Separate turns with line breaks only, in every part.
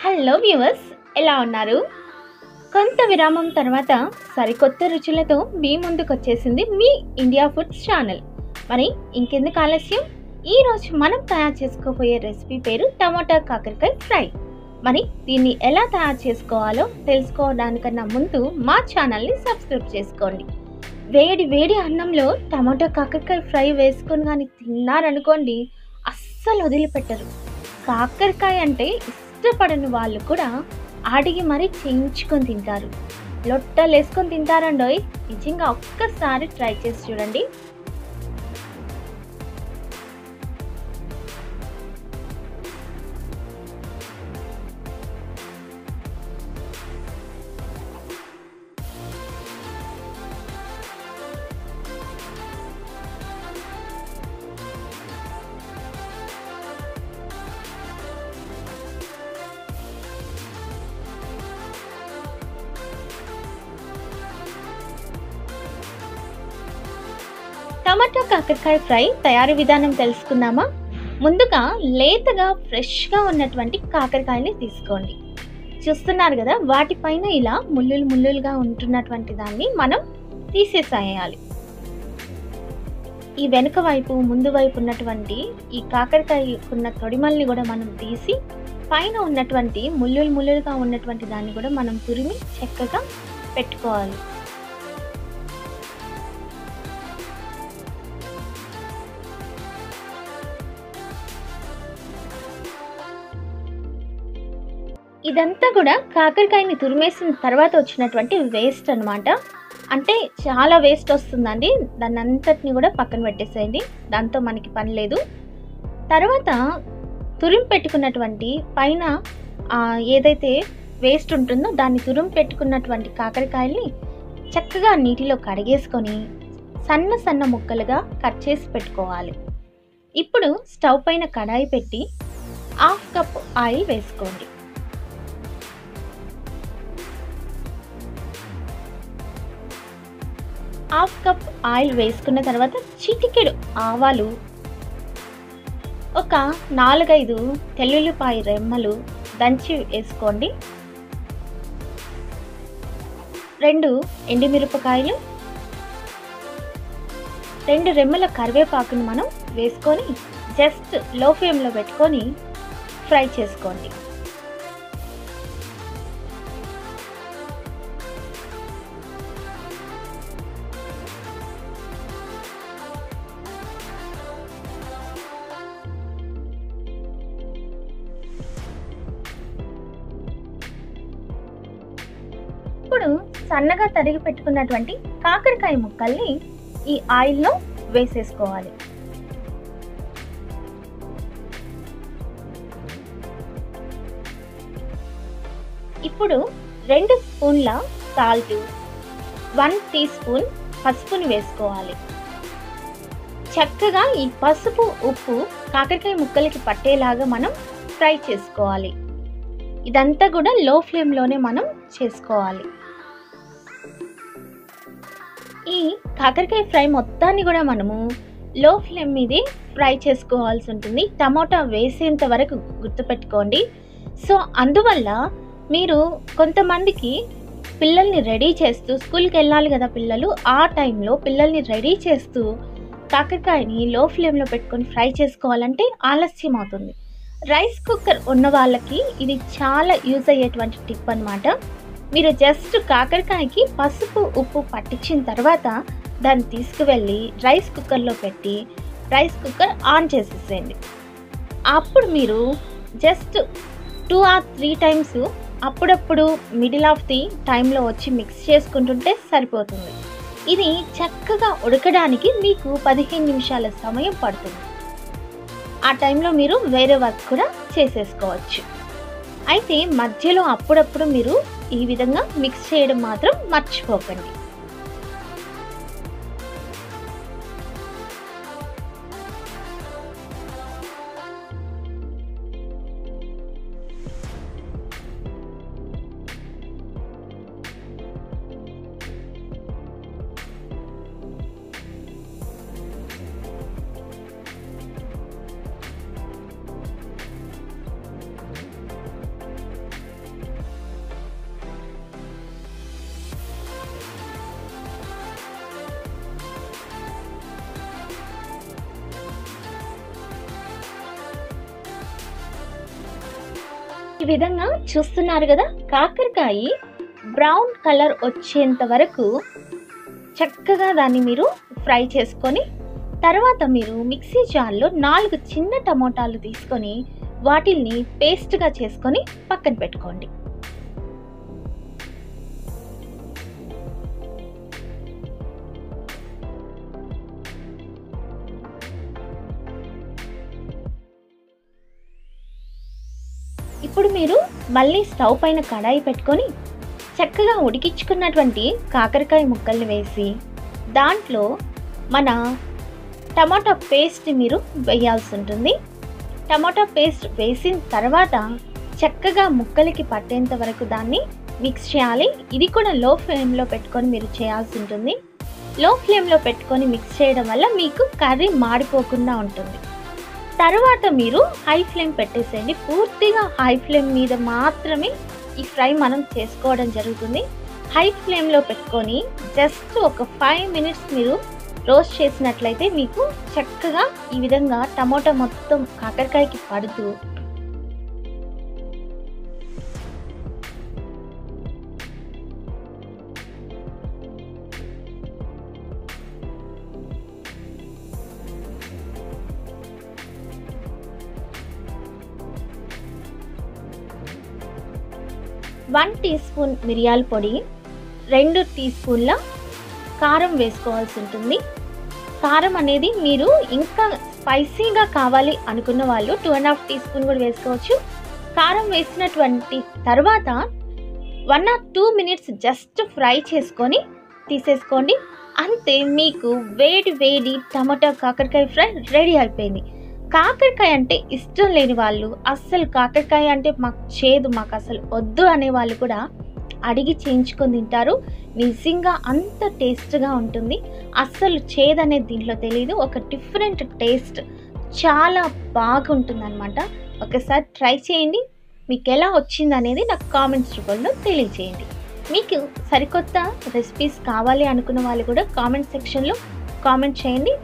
hello viewers ఎలా ఉన్నారు కొంత విరామం తర్వాత సరికొత్త రుచులతో మీ ముందుకు వచ్చేసింది మీ ఇండియా ఫుడ్స్ ఛానల్ మరి ఇంకెందుకు ఆలస్యం ఈ రోజు మనం తయారు చేసుకోబోయే రెసిపీ పేరు టమాటా కాకరకాయ ఫ్రై మరి దీన్ని ఎలా తయారు చేసుకోవాలో తెలుసుకోవడానికన్నా ముందు మా ఛానల్ని సబ్స్క్రైబ్ చేసుకోండి వేడి వేడి అన్నంలో టమాటా కాకరకాయ ఫ్రై వేసుకొని కానీ తిన్నారనుకోండి అస్సలు వదిలిపెట్టరు కాకరకాయ అంటే ఇష్టపడని వాళ్ళు కూడా అడిగి మరీ చేయించుకొని తింటారు లొట్టలు వేసుకొని తింటారండోయ్ నిజంగా ఒక్కసారి ట్రై చేసి చూడండి టమాటా కాకరకాయ ఫ్రై తయారీ విధానం తెలుసుకుందామా ముందుగా లేతగా ఫ్రెష్గా ఉన్నటువంటి కాకరకాయని తీసుకోండి చూస్తున్నారు కదా వాటిపైన ఇలా ముల్లులు ముల్లులుగా ఉంటున్నటువంటి దాన్ని మనం తీసేసేయాలి ఈ వెనుక వైపు ముందు వైపు ఉన్నటువంటి ఈ కాకరకాయ ఉన్న తొడిమల్ని కూడా మనం తీసి పైన ఉన్నటువంటి ముల్లులు ముల్లులుగా ఉన్నటువంటి దాన్ని కూడా మనం తురిమి చక్కగా పెట్టుకోవాలి ఇదంతా కూడా కాకరకాయని తురిమేసిన తర్వాత వచ్చినటువంటి వేస్ట్ అనమాట అంటే చాలా వేస్ట్ వస్తుందండి దాన్ని అంతటిని కూడా పక్కన పెట్టేసేయండి దాంతో మనకి పని లేదు తర్వాత తురిమి పెట్టుకున్నటువంటి పైన ఏదైతే వేస్ట్ ఉంటుందో దాన్ని తురిమి పెట్టుకున్నటువంటి కాకరకాయల్ని చక్కగా నీటిలో కడిగేసుకొని సన్న సన్న ముక్కలుగా కట్ చేసి పెట్టుకోవాలి ఇప్పుడు స్టవ్ పైన కడాయి పెట్టి హాఫ్ కప్ ఆయిల్ వేసుకోండి హాఫ్ కప్ ఆయిల్ వేసుకున్న తర్వాత చిటికెడు ఆవాలు ఒక నాలుగైదు తెల్లుల్లిపాయ రెమ్మలు దంచి వేసుకోండి రెండు ఎండుమిరపకాయలు రెండు రెమ్మల కరివేపాకును మనం వేసుకొని జస్ట్ లో ఫ్లేమ్లో పెట్టుకొని ఫ్రై చేసుకోండి ఇప్పుడు సన్నగా తరిగి పెట్టుకున్నటువంటి కాకరకాయ ముక్కల్ని ఈ ఆయిల్లో వేసేసుకోవాలి ఇప్పుడు రెండు స్పూన్ల సాల్ట్ వన్ టీ స్పూన్ పసుపుని వేసుకోవాలి చక్కగా ఈ పసుపు ఉప్పు కాకరకాయ ముక్కలకి పట్టేలాగా మనం ఫ్రై చేసుకోవాలి ఇదంతా కూడా లో ఫ్లేమ్లోనే మనం చేసుకోవాలి ఈ కాకరకాయ ఫ్రై మొత్తాన్ని కూడా మనము లో ఫ్లేమ్ మీదే ఫ్రై చేసుకోవాల్సి ఉంటుంది టమాటా వేసేంత వరకు గుర్తుపెట్టుకోండి సో అందువల్ల మీరు కొంతమందికి పిల్లల్ని రెడీ చేస్తూ స్కూల్కి వెళ్ళాలి కదా పిల్లలు ఆ టైంలో పిల్లల్ని రెడీ చేస్తూ కాకరకాయని లో ఫ్లేమ్లో పెట్టుకొని ఫ్రై చేసుకోవాలంటే ఆలస్యం అవుతుంది రైస్ కుక్కర్ ఉన్న వాళ్ళకి ఇది చాలా యూజ్ అయ్యేటువంటి టిప్ అనమాట మీరు జస్ట్ కాకరకాయకి పసుపు ఉప్పు పట్టించిన తర్వాత దాన్ని తీసుకువెళ్ళి రైస్ కుక్కర్లో పెట్టి రైస్ కుక్కర్ ఆన్ చేసేసేయండి అప్పుడు మీరు just two or three times అప్పుడప్పుడు మిడిల్ ఆఫ్ ది టైంలో వచ్చి మిక్స్ చేసుకుంటుంటే సరిపోతుంది ఇది చక్కగా ఉడకడానికి మీకు పదిహేను నిమిషాల సమయం పడుతుంది ఆ టైంలో మీరు వేరే వర్క్ కూడా చేసేసుకోవచ్చు అయితే మధ్యలో అప్పుడప్పుడు మీరు ఈ విధంగా మిక్స్ చేయడం మాత్రం మర్చిపోకండి ఈ విధంగా చూస్తున్నారు కదా కాకరకాయ బ్రౌన్ కలర్ వచ్చేంత వరకు చక్కగా దాన్ని మీరు ఫ్రై చేసుకొని తర్వాత మీరు మిక్సీ జార్లో నాలుగు చిన్న టమోటాలు తీసుకొని వాటిల్ని పేస్ట్గా చేసుకొని పక్కన పెట్టుకోండి ఇప్పుడు మీరు మళ్ళీ స్టవ్ పైన కడాయి పెట్టుకొని చక్కగా ఉడికించుకున్నటువంటి కాకరకాయ ముక్కల్ని వేసి దాంట్లో మన టమాటా పేస్ట్ మీరు వేయాల్సి ఉంటుంది టమాటా పేస్ట్ వేసిన తర్వాత చక్కగా ముక్కలకి పట్టేంత వరకు దాన్ని మిక్స్ చేయాలి ఇది కూడా లో ఫ్లేమ్లో పెట్టుకొని మీరు చేయాల్సి ఉంటుంది లో ఫ్లేమ్లో పెట్టుకొని మిక్స్ చేయడం వల్ల మీకు కర్రీ మాడిపోకుండా ఉంటుంది తర్వాత మీరు హై ఫ్లేమ్ పెట్టేసేయండి పూర్తిగా హై ఫ్లేమ్ మీద మాత్రమే ఈ ఫ్రై మనం చేసుకోవడం జరుగుతుంది హై ఫ్లేమ్లో పెట్టుకొని జస్ట్ ఒక ఫైవ్ మినిట్స్ మీరు రోస్ట్ చేసినట్లయితే మీకు చక్కగా ఈ విధంగా టమోటా మొత్తం కాకరకాయకి పడుతూ వన్ టీ స్పూన్ మిరియాల పొడి రెండు టీ స్పూన్ల కారం వేసుకోవాల్సి ఉంటుంది కారం అనేది మీరు ఇంకా స్పైసీగా కావాలి అనుకున్న వాళ్ళు two and half teaspoon కూడా వేసుకోవచ్చు కారం వేసినటువంటి తర్వాత one or two minutes just fry చేసుకొని తీసేసుకోండి అంతే మీకు వేడి వేడి టమాటా కాకరకాయ ఫ్రై రెడీ అయిపోయింది కాకరకాయ అంటే ఇష్టం లేని వాళ్ళు అస్సలు కాకరకాయ అంటే మాకు చేదు మాకు అసలు వద్దు అనే వాళ్ళు కూడా అడిగి చేయించుకొని తింటారు నిజంగా అంత టేస్ట్గా ఉంటుంది అస్సలు చేదు అనేది దీంట్లో తెలియదు ఒక డిఫరెంట్ టేస్ట్ చాలా బాగుంటుంది అనమాట ఒకసారి ట్రై చేయండి మీకు ఎలా వచ్చింది అనేది నాకు కామెంట్స్ రూపంలో తెలియజేయండి మీకు సరికొత్త రెసిపీస్ కావాలి అనుకున్న వాళ్ళు కూడా కామెంట్ సెక్షన్లో కామెంట్ చేయండి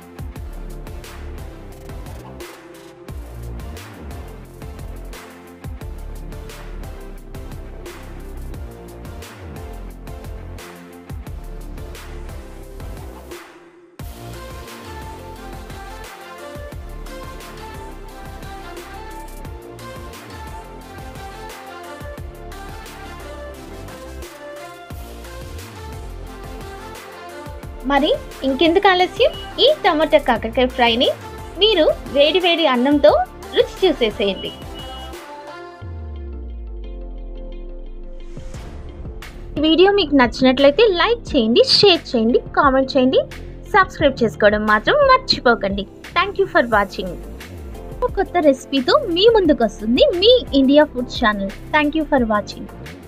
మరి ఇంకెందుకు ఆలస్యం ఈ టమాటా కాకరకాయ ఫ్రైని మీరు వేడి వేడి అన్నంతో రుచి చూసేసేయండి ఈ వీడియో మీకు నచ్చినట్లయితే లైక్ చేయండి షేర్ చేయండి కామెంట్ చేయండి సబ్స్క్రైబ్ చేసుకోవడం మాత్రం మర్చిపోకండి థ్యాంక్ యూ ఫర్ వాచింగ్ కొత్త రెసిపీతో మీ ముందుకు వస్తుంది మీ India food channel thank you for watching